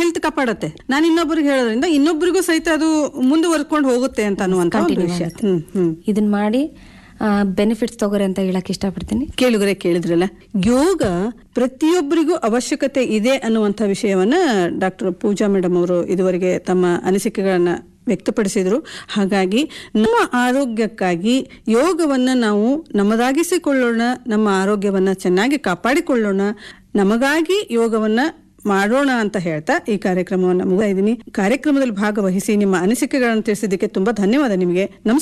Health ಕಾಪಾಡತ್ತೆ ನಾನು ಇನ್ನೊಬ್ಬರಿಗೆ ಹೇಳೋದ್ರಿಂದ ಇನ್ನೊಬ್ಬರಿಗೂ ಸಹಿತ ಅದು ಮುಂದುವರ್ಕೊಂಡು ಹೋಗುತ್ತೆ ಅಂತ ಅನ್ನುವಂತ ಒಂದು Continue ವಿಷಯ ಆಗುತ್ತೆ. ಹ್ಮ್ ಹ್ಮ್ ಇದನ್ನ ಮಾಡಿ ಬೆನಿಫಿಟ್ಸ್ ತಗೋರಿ ಅಂತ ಹೇಳಕ್ ಇಷ್ಟಪಡ್ತೀನಿ ಕೇಳುಗರೆ ಕೇಳಿದ್ರಲ್ಲ ಯೋಗ ಪ್ರತಿಯೊಬ್ಬರಿಗೂ ಅವಶ್ಯಕತೆ ಇದೆ ಅನ್ನುವಂಥ ವಿಷಯವನ್ನ ಡಾಕ್ಟರ್ ಪೂಜಾ ಮೇಡಮ್ ಅವರು ಇದುವರೆಗೆ ತಮ್ಮ ಅನಿಸಿಕೆಗಳನ್ನ ವ್ಯಕ್ತಪಡಿಸಿದ್ರು ಹಾಗಾಗಿ ನಮ್ಮ ಆರೋಗ್ಯಕ್ಕಾಗಿ ಯೋಗವನ್ನ ನಾವು ನಮ್ಮದಾಗಿಸಿಕೊಳ್ಳೋಣ ನಮ್ಮ ಆರೋಗ್ಯವನ್ನ ಚೆನ್ನಾಗಿ ಕಾಪಾಡಿಕೊಳ್ಳೋಣ ನಮಗಾಗಿ ಯೋಗವನ್ನ ಮಾಡೋಣ ಅಂತ ಹೇಳ್ತಾ ಈ ಕಾರ್ಯಕ್ರಮವನ್ನು ಮುಗಿದೀನಿ ಕಾರ್ಯಕ್ರಮದಲ್ಲಿ ಭಾಗವಹಿಸಿ ನಿಮ್ಮ ಅನಿಸಿಕೆಗಳನ್ನು ತಿಳಿಸಿದ್ದಕ್ಕೆ ತುಂಬಾ ಧನ್ಯವಾದ ನಿಮಗೆ ನಮಸ್ಕಾರ